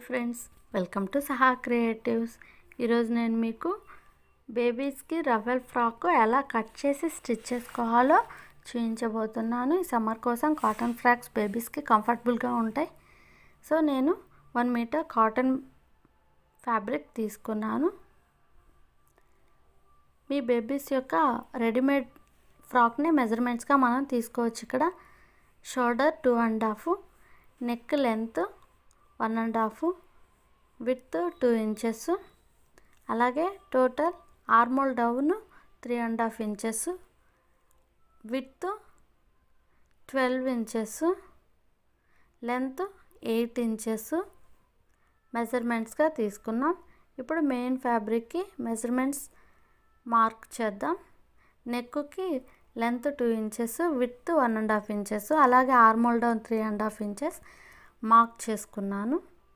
friends welcome to Saha creatives ఈరోజు నేను మీకు బేబీస్కి రవెల్ ఫ్రాక్ ఎలా కట్ చేసి స్టిచ్ చేసుకోవాలో చూపించబోతున్నాను ఈ సమ్మర్ కోసం కాటన్ ఫ్రాక్స్ బేబీస్కి కంఫర్టబుల్గా ఉంటాయి సో నేను వన్ మీటర్ కాటన్ ఫ్యాబ్రిక్ తీసుకున్నాను మీ బేబీస్ యొక్క రెడీమేడ్ ఫ్రాక్ని మెజర్మెంట్స్గా మనం తీసుకోవచ్చు ఇక్కడ shoulder two and half neck length one and half with two inches అలాగే total armhole down three and half inches with twelve inches length eight inches మెజర్మెంట్స్గా తీసుకున్నాం ఇప్పుడు main ఫ్యాబ్రిక్కి మెజర్మెంట్స్ మార్క్ చేద్దాం నెక్కి length two inches with one and half inches అలాగే armhole down three and half inches mark చేసుకున్నాను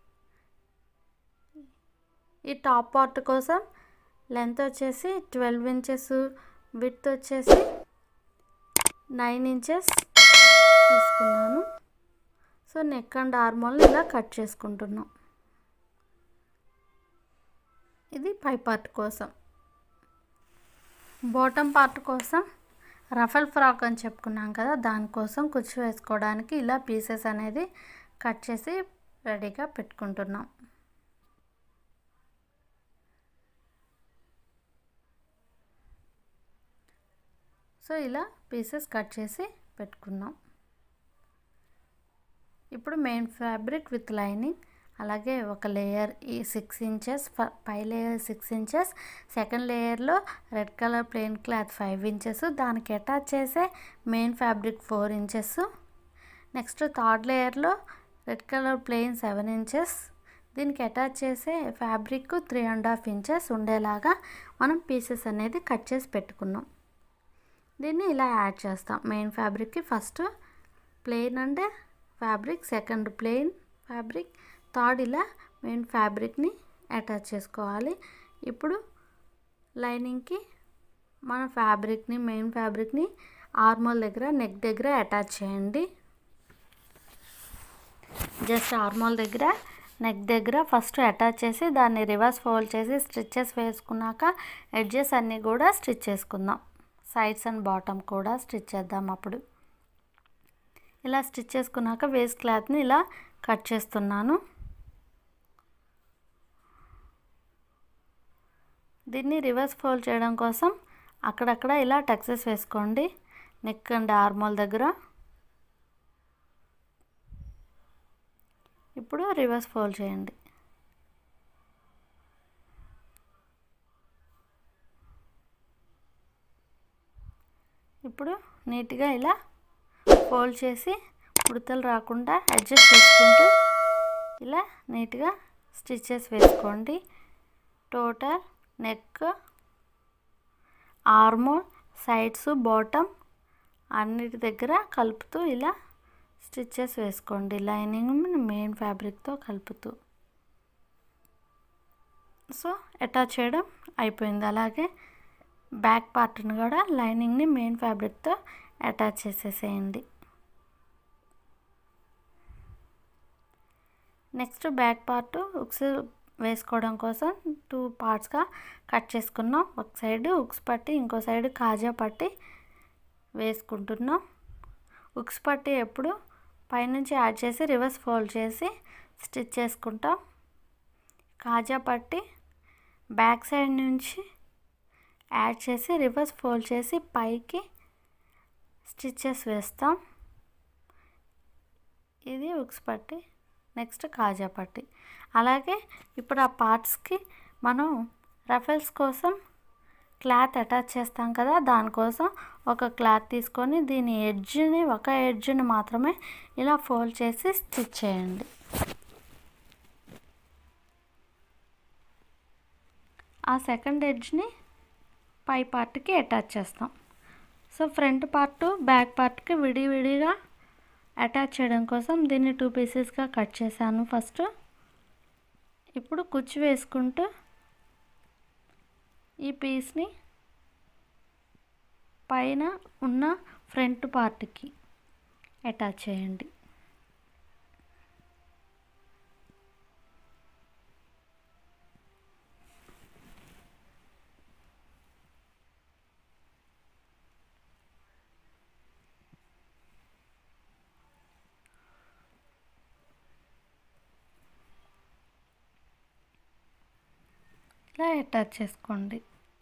ఈ top part కోసం లెంత్ వచ్చేసి ట్వెల్వ్ ఇంచెస్ విత్ వచ్చేసి నైన్ ఇంచెస్ తీసుకున్నాను సో నెక్ అండ్ ఆర్మోల్ని ఇలా కట్ చేసుకుంటున్నాం ఇది పై పార్ట్ కోసం బాటమ్ పార్ట్ కోసం రఫల్ ఫ్రాక్ అని చెప్పుకున్నాం కదా దానికోసం కుచ్చు వేసుకోవడానికి ఇలా పీసెస్ అనేది కట్ చేసి రెడీగా పెట్టుకుంటున్నాం సో ఇలా పీసెస్ కట్ చేసి పెట్టుకున్నాం ఇప్పుడు మెయిన్ ఫ్యాబ్రిక్ విత్ లైనింగ్ అలాగే ఒక లేయర్ ఈ సిక్స్ ఇంచెస్ పై లేయర్ సిక్స్ ఇంచెస్ సెకండ్ లేయర్లో red colour plain cloth five inches దానికి అటాచ్ చేసే main fabric four inches next third లేయర్లో red colour plain seven inches దీనికి అటాచ్ చేసే fabric three and half inches ఉండేలాగా మనం పీసెస్ అనేది కట్ చేసి పెట్టుకున్నాం దీన్ని ఇలా యాడ్ చేస్తాం మెయిన్ ఫ్యాబ్రిక్కి first plain and fabric second plain fabric third ఇలా మెయిన్ ఫ్యాబ్రిక్ని అటాచ్ చేసుకోవాలి ఇప్పుడు లైనింగ్కి మన ఫ్యాబ్రిక్ని మెయిన్ ఫ్యాబ్రిక్ని ఆర్మోల్ దగ్గర నెక్ దగ్గర అటాచ్ చేయండి జస్ట్ ఆర్మోల్ దగ్గర నెక్ దగ్గర ఫస్ట్ అటాచ్ చేసి దాన్ని రివర్స్ ఫోల్డ్ చేసి స్టిచ్చెస్ వేసుకున్నాక ఎడ్జెస్ అన్నీ కూడా స్టిచ్ చేసుకుందాం సైడ్స్ అండ్ బాటమ్ కూడా స్టిచ్ చేద్దాం అప్పుడు ఇలా స్టిచ్ చేసుకున్నాక వేస్ట్ క్లాత్ని ఇలా కట్ చేస్తున్నాను దీన్ని రివర్స్ ఫోల్డ్ చేయడం కోసం అక్కడక్కడ ఇలా టక్సెస్ వేసుకోండి నెక్ అండ్ ఆర్మోల్ దగ్గర ఇప్పుడు రివర్స్ ఫోల్డ్ చేయండి ఇప్పుడు నీట్గా ఇలా ఫోల్డ్ చేసి ఉడతలు రాకుండా అడ్జస్ట్ చేసుకుంటూ ఇలా నీట్గా స్టిచెస్ వేసుకోండి total neck armhole sides bottom అన్నిటి దగ్గర కలుపుతూ ఇలా స్టిచెస్ వేసుకోండి లైనింగ్ మెయిన్ ఫ్యాబ్రిక్తో కలుపుతూ సో అటాచ్ చేయడం అయిపోయింది అలాగే బ్యాక్ పార్ట్ని కూడా లైనింగ్ని మెయిన్ ఫ్యాబ్రిక్తో అటాచ్ చేసేసేయండి నెక్స్ట్ బ్యాక్ పార్ట్ ఉక్స్ వేసుకోవడం కోసం టూ పార్ట్స్గా కట్ చేసుకున్నాం ఒక సైడ్ ఉక్స్ పట్టి ఇంకో సైడ్ కాజా పట్టి వేసుకుంటున్నాం ఉక్స్ పట్టి ఎప్పుడు పైనుంచి యాడ్ చేసి రివర్స్ ఫోల్డ్ చేసి స్టిచ్ చేసుకుంటాం కాజా పట్టి బ్యాక్ సైడ్ నుంచి యాడ్ చేసి రివర్స్ ఫోల్డ్ చేసి పైకి స్టిచ్చెస్ వేస్తాం ఇది ఉక్స్ పట్టి నెక్స్ట్ కాజా పట్టి అలాగే ఇప్పుడు ఆ పార్ట్స్కి మనం రఫెల్స్ కోసం క్లాత్ అటాచ్ చేస్తాం కదా దానికోసం ఒక క్లాత్ తీసుకొని దీని ఎడ్జ్ని ఒక ఎడ్జ్ని మాత్రమే ఇలా ఫోల్డ్ చేసి స్టిచ్ చేయండి ఆ సెకండ్ ఎడ్జ్ని పై పార్ట్కి అటాచ్ చేస్తాం సో ఫ్రంట్ పార్ట్ బ్యాక్ పార్ట్కి విడివిడిగా అటాచ్ చేయడం కోసం దీన్ని టూ పీసెస్గా కట్ చేశాను ఫస్ట్ ఇప్పుడు కుచ్చు వేసుకుంటూ ఈ పీస్ని పైన ఉన్న ఫ్రంట్ పార్ట్కి అటాచ్ చేయండి ఇలా అటాచ్ చేసుకోండి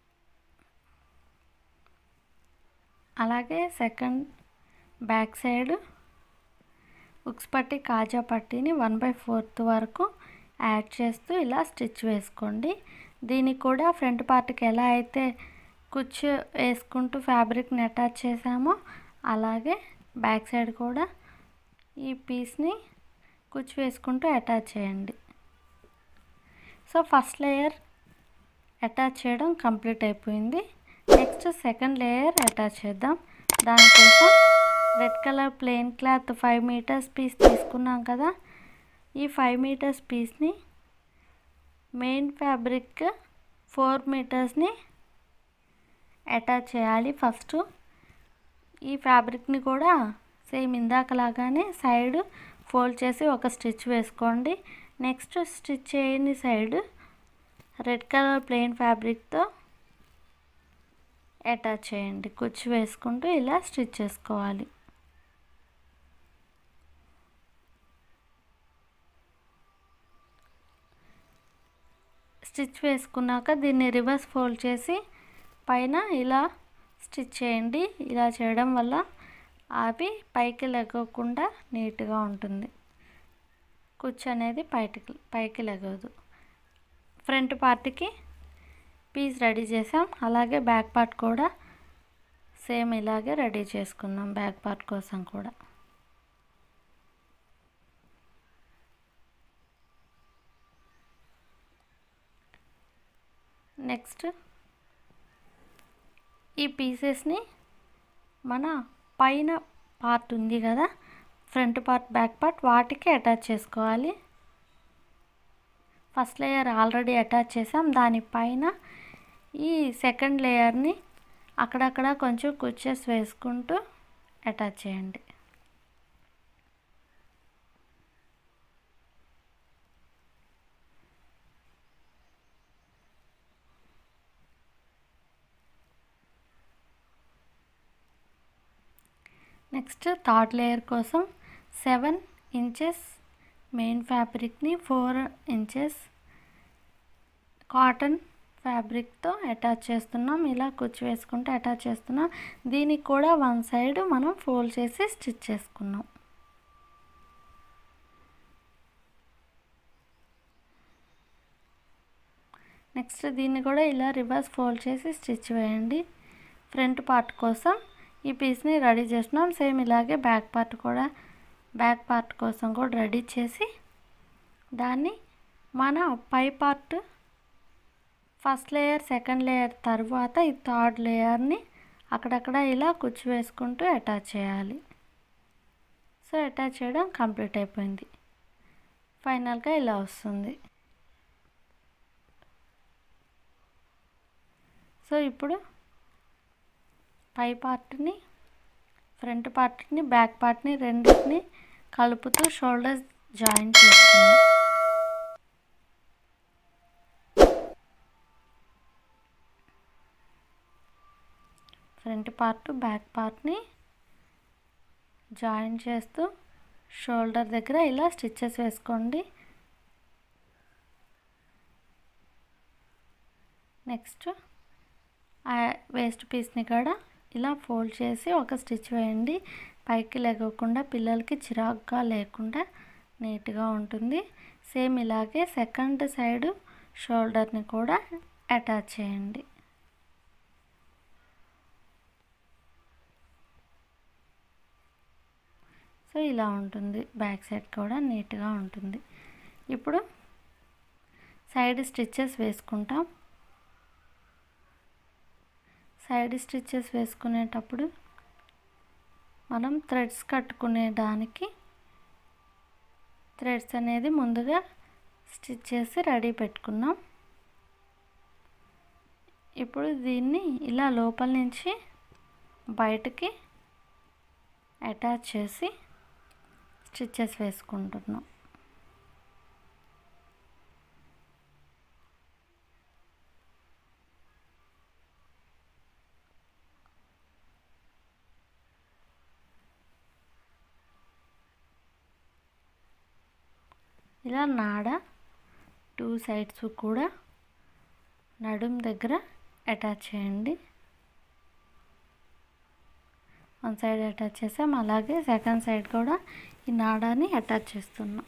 అలాగే సెకండ్ బ్యాక్ సైడ్ ఉక్స్ పట్టి కాజా పట్టీని వన్ బై ఫోర్త్ వరకు యాడ్ చేస్తూ ఇలా స్టిచ్ వేసుకోండి దీనికి కూడా ఫ్రంట్ పార్ట్కి ఎలా అయితే కుచ్చు వేసుకుంటూ ఫ్యాబ్రిక్ని అటాచ్ చేసామో అలాగే బ్యాక్ సైడ్ కూడా ఈ పీస్ని కుచ్చు వేసుకుంటూ అటాచ్ చేయండి సో ఫస్ట్ లేయర్ అటాచ్ చేయడం కంప్లీట్ అయిపోయింది నెక్స్ట్ సెకండ్ లేయర్ అటాచ్ చేద్దాం దానికోసం red colour plain cloth five metres piece తీసుకున్నాం కదా ఈ ఫైవ్ మీటర్స్ పీస్ని మెయిన్ ఫ్యాబ్రిక్ ఫోర్ మీటర్స్ని అటాచ్ చేయాలి ఫస్ట్ ఈ ఫ్యాబ్రిక్ని కూడా సేమ్ ఇందాకలాగానే సైడ్ ఫోల్డ్ చేసి ఒక స్టిచ్ వేసుకోండి నెక్స్ట్ స్టిచ్ చేయని సైడ్ రెడ్ కలర్ ప్లెయిన్ ఫ్యాబ్రిక్తో అటాచ్ చేయండి కుచ్చు వేసుకుంటూ ఇలా స్టిచ్ చేసుకోవాలి స్టిచ్ వేసుకున్నాక దీన్ని రివర్స్ ఫోల్డ్ చేసి పైన ఇలా స్టిచ్ చేయండి ఇలా చేయడం వల్ల అవి పైకి లెగకుండా నీట్గా ఉంటుంది కుచ్చు అనేది పైకి పైకి లెగదు ఫ్రంట్ పార్ట్కి పీస్ రెడీ చేసాం అలాగే బ్యాక్ పార్ట్ కూడా సేమ్ ఇలాగే రెడీ చేసుకుందాం బ్యాక్ పార్ట్ కోసం కూడా నెక్స్ట్ ఈ పీసెస్ని మన పైన పార్ట్ ఉంది కదా ఫ్రంట్ పార్ట్ బ్యాక్ పార్ట్ వాటికి అటాచ్ చేసుకోవాలి ఫస్ట్ లేయర్ ఆల్రెడీ అటాచ్ చేసాం దానిపైన ఈ సెకండ్ లేయర్ని అక్కడక్కడ కొంచెం కుచ్చెస్ వేసుకుంటూ అటాచ్ చేయండి నెక్స్ట్ థర్డ్ లేయర్ కోసం సెవెన్ ఇంచెస్ మెయిన్ ఫ్యాబ్రిక్ని ఫోర్ ఇంచెస్ కాటన్ ఫ్యాబ్రిక్తో అటాచ్ చేస్తున్నాం ఇలా కుచ్చు వేసుకుంటే అటాచ్ చేస్తున్నాం దీనికి కూడా వన్ సైడ్ మనం ఫోల్డ్ చేసి స్టిచ్ చేసుకున్నాం నెక్స్ట్ దీన్ని కూడా ఇలా రివర్స్ ఫోల్డ్ చేసి స్టిచ్ వేయండి ఫ్రంట్ పార్ట్ కోసం ఈ పీస్ని రెడీ చేస్తున్నాం సేమ్ ఇలాగే బ్యాక్ పార్ట్ కూడా బ్యాక్ పార్ట్ కోసం కూడా రెడీ చేసి దాన్ని మన పై part first layer second layer తర్వాత ఈ థర్డ్ లేయర్ని అక్కడక్కడ ఇలా కుచ్చు వేసుకుంటూ అటాచ్ చేయాలి సో అటాచ్ చేయడం కంప్లీట్ అయిపోయింది ఫైనల్గా ఇలా వస్తుంది సో ఇప్పుడు పై పార్ట్ని ఫ్రంట్ పార్ట్ని బ్యాక్ పార్ట్ని రెండింటిని కలుపుతూ షోల్డర్స్ జాయిన్ చేస్తున్నాం ఫ్రంట్ పార్ట్ బ్యాక్ పార్ట్ని జాయిన్ చేస్తూ షోల్డర్ దగ్గర ఇలా స్టిచ్చెస్ వేసుకోండి నెక్స్ట్ వేస్ట్ పీస్ని కూడా ఇలా ఫోల్డ్ చేసి ఒక స్టిచ్ వేయండి పైకి లెగకుండా పిల్లలకి చిరాకుగా లేకుండా నీట్గా ఉంటుంది సేమ్ ఇలాగే సెకండ్ సైడ్ షోల్డర్ని కూడా అటాచ్ చేయండి సో ఇలా ఉంటుంది బ్యాక్ సైడ్ కూడా నీట్గా ఉంటుంది ఇప్పుడు సైడ్ స్టిచ్చెస్ వేసుకుంటాం సైడ్ స్టిచ్చెస్ వేసుకునేటప్పుడు మనం థ్రెడ్స్ కట్టుకునే దానికి థ్రెడ్స్ అనేది ముందుగా స్టిచ్ చేసి రెడీ పెట్టుకున్నాం ఇప్పుడు దీన్ని ఇలా లోపల నుంచి బయటకి అటాచ్ చేసి స్టిచ్చెస్ వేసుకుంటున్నాం ఇలా నాడ టూ సైడ్స్ కూడా నడుం దగ్గర అటాచ్ చేయండి వన్ సైడ్ అటాచ్ చేసాం అలాగే సెకండ్ సైడ్ కూడా ఈ నాడాని అటాచ్ చేస్తున్నాం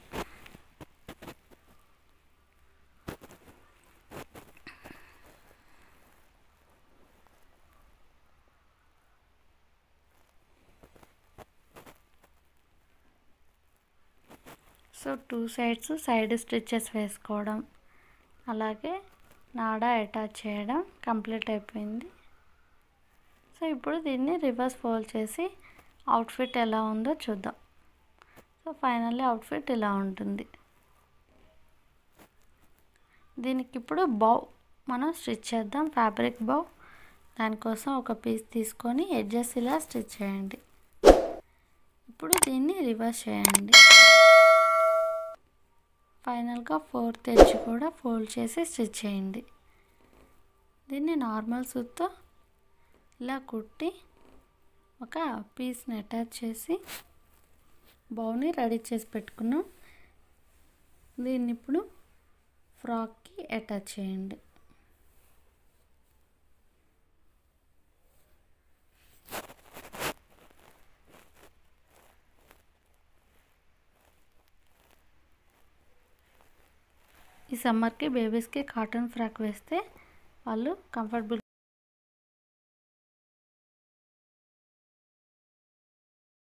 so two sides side stitches వేసుకోవడం అలాగే నాడ అటాచ్ చేయడం కంప్లీట్ అయిపోయింది సో ఇప్పుడు దీన్ని రివర్స్ ఫోల్డ్ చేసి అవుట్ఫిట్ ఎలా ఉందో చూద్దాం సో ఫైనల్లీ అవుట్ఫిట్ ఇలా ఉంటుంది దీనికి ఇప్పుడు బౌ మనం స్టిచ్ చేద్దాం ఫ్యాబ్రిక్ బౌ దానికోసం ఒక పీస్ తీసుకొని ఎడ్జెస్ ఇలా స్టిచ్ చేయండి ఇప్పుడు దీన్ని రివర్స్ చేయండి ఫైనల్గా ఫోర్త్ ఎడ్జ్ కూడా ఫోల్డ్ చేసి స్టిచ్ చేయండి దీన్ని నార్మల్ సూత్తో ఇలా కుట్టి ఒక పీస్ని అటాచ్ చేసి బౌని రెడీ చేసి పెట్టుకున్నాం దీన్ని ఇప్పుడు ఫ్రాక్కి అటాచ్ చేయండి ఈ సమ్మర్కి బేబీస్కి కాటన్ ఫ్రాక్ వేస్తే వాళ్ళు కంఫర్టబుల్